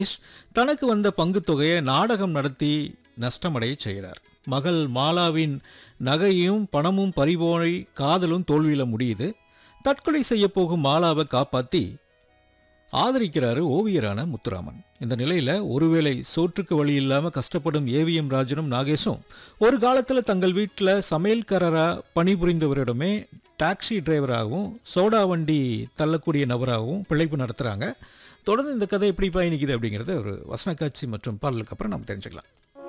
தனக்கு வந்த பங்குத் தொகையை நாடகம் நடத்தி நஷ்டமடைய செய்கிறார் மகள் மாலாவின் நகையும் பணமும் பறிபோய் காதலும் தோல்வியில முடியுது தற்கொலை செய்ய போகும் மாலாவை காப்பாத்தி ஆதரிக்கிறாரு ஓவியரான முத்துராமன் இந்த நிலையில ஒருவேளை சோற்றுக்கு வழி இல்லாம கஷ்டப்படும் ஏவிஎம் ராஜனும் நாகேஷும் ஒரு காலத்துல தங்கள் வீட்டில் சமையல்காரரா பணிபுரிந்தவரிடமே டாக்ஸி டிரைவராகவும் சோடா வண்டி தள்ளக்கூடிய நபராகவும் பிழைப்பு நடத்துறாங்க தொடர்ந்து இந்த கதை எப்படி பயணிக்குது அப்படிங்கறத ஒரு வசன காட்சி மற்றும் பாடலுக்கு அப்புறம் நம்ம தெரிஞ்சுக்கலாம்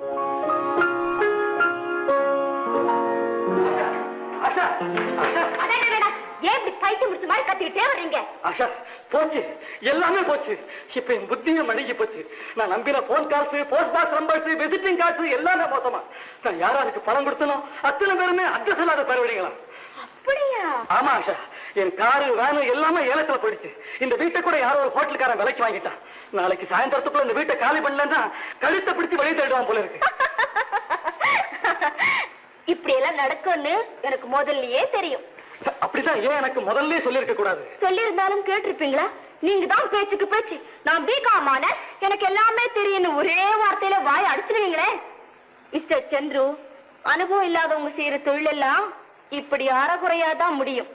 அடடடடா, ஏன் இப்படி பைத்தியம் முடிச்ச மாதிரி கத்திக்கிட்டே வர்றீங்க ஆஷா போச்சு எல்லாமே போச்சு இப்ப என் புத்தியும் மடங்கி போச்சு நான் நம்பின போன் காசு போஸ்ட் பாக்ஸ் நம்பர்ஸ் விசிட்டிங் காசு எல்லாமே மோசமா நான் யாராருக்கு பணம் கொடுத்தனோ அத்தனை பேருமே அட்ரஸ் இல்லாத பரவடிங்களா அப்படியா ஆமா ஆஷா என் காரு வேனு எல்லாமே ஏலத்துல போயிடுச்சு இந்த வீட்டை கூட யாரோ ஒரு ஹோட்டலுக்காரன் விலைக்கு வாங்கிட்டான் நாளைக்கு சாயந்தரத்துக்குள்ள இந்த வீட்டை காலி பண்ணலன்னா கழுத்தை பிடிச்சு வெளியே தேடுவான் போல இருக்கு இப்படி எல்லாம் நடக்கும்னு எனக்கு முதல்லயே தெரியும் அப்படிதான் ஏன் எனக்கு முதல்ல சொல்லியிருக்க கூடாது சொல்லியிருந்தாலும் கேட்டிருப்பீங்களா நீங்க தான் பேச்சுக்கு பேச்சு நான் பிகாமான எனக்கு எல்லாமே தெரியும்னு ஒரே வார்த்தையில வாய் அடிச்சிருவீங்களே மிஸ்டர் சந்துரு அனுபவம் இல்லாதவங்க செய்யற தொழில் எல்லாம் இப்படி அறகுறையாதான் முடியும்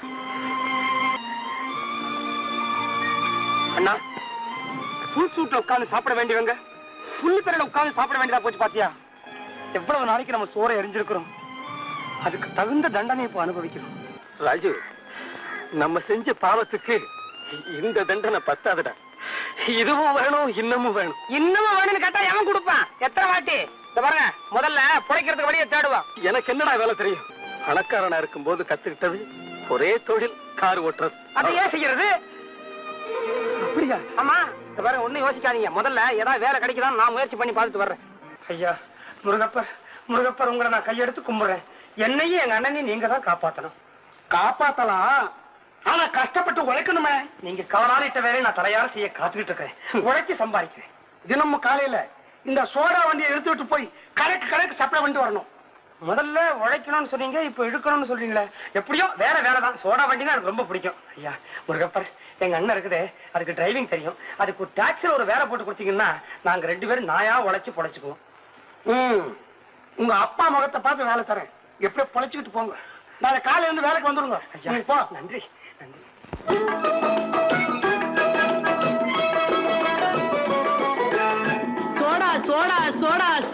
அண்ணா ஃபுல் சூட்ல உட்கார்ந்து சாப்பிட வேண்டியவங்க ஃபுல் பேரில் உட்கார்ந்து சாப்பிட வேண்டியதா போச்சு பாத்தியா எவ்வளவு நாளைக்கு நம்ம சோறை எரிஞ்சிருக்கிறோம் அதுக்கு தகுந்த தண்டனை இப்போ அனுபவிக்கிறோம் ராஜு நம்ம செஞ்ச பாவத்துக்கு இந்த தண்டனை பத்தாதுடா இதுவும் வேணும் இன்னமும் வேணும் இன்னமும் வேணும்னு கேட்டா எவன் கொடுப்பான் எத்தனை வாட்டி இந்த பாருங்க முதல்ல புழைக்கிறதுக்கு வழியை தேடுவான் எனக்கு என்னடா வேலை தெரியும் பணக்காரனா இருக்கும்போது கத்துக்கிட்டது ஒரே தொழில் கார் ஓட்டுறது அதை ஏன் செய்யறது அப்படியா ஆமா இந்த பாருங்க ஒண்ணும் யோசிக்காதீங்க முதல்ல ஏதாவது வேலை கிடைக்குதான்னு நான் முயற்சி பண்ணி பார்த்துட்டு வர்றேன் ஐயா முருகப்பர் முருகப்பர் உங்களை நான் கையெடுத்து கும்பிடுறேன் என்னையும் எங்க அண்ணனையும் நீங்க தான் காப்பாத்தணும் காப்பாத்தலாம் ஆனா கஷ்டப்பட்டு உழைக்கணுமே நீங்க கவலாளிட்ட வேலையை நான் தலையார செய்ய காத்துக்கிட்டு இருக்கேன் உழைச்சி சம்பாதிக்கிறேன் தினமும் காலையில இந்த சோடா வண்டியை எடுத்து விட்டு போய் கணக்கு கணக்கு சப்ளை பண்ணிட்டு வரணும் முதல்ல உழைக்கணும்னு சொன்னீங்க இப்ப இழுக்கணும்னு சொல்றீங்களே எப்படியோ வேற வேலை தான் சோடா வண்டினா எனக்கு ரொம்ப பிடிக்கும் ஐயா முருகப்பர் எங்க அண்ணன் இருக்குதே அதுக்கு டிரைவிங் தெரியும் அதுக்கு ஒரு டாக்ஸில ஒரு வேலை போட்டு கொடுத்தீங்கன்னா நாங்க ரெண்டு பேரும் நாயா உழைச்சு பொழைச்சுக்குவோம் ம் உங்க அப்பா முகத்தை பார்த்து வேலை தரேன் எப்படியோ பொழைச்சுக்கிட்டு போங்க நாளை காலையில இருந்து வேலைக்கு வந்துருங்க ஐயா போ நன்றி நன்றி சோடா சோடா சோடா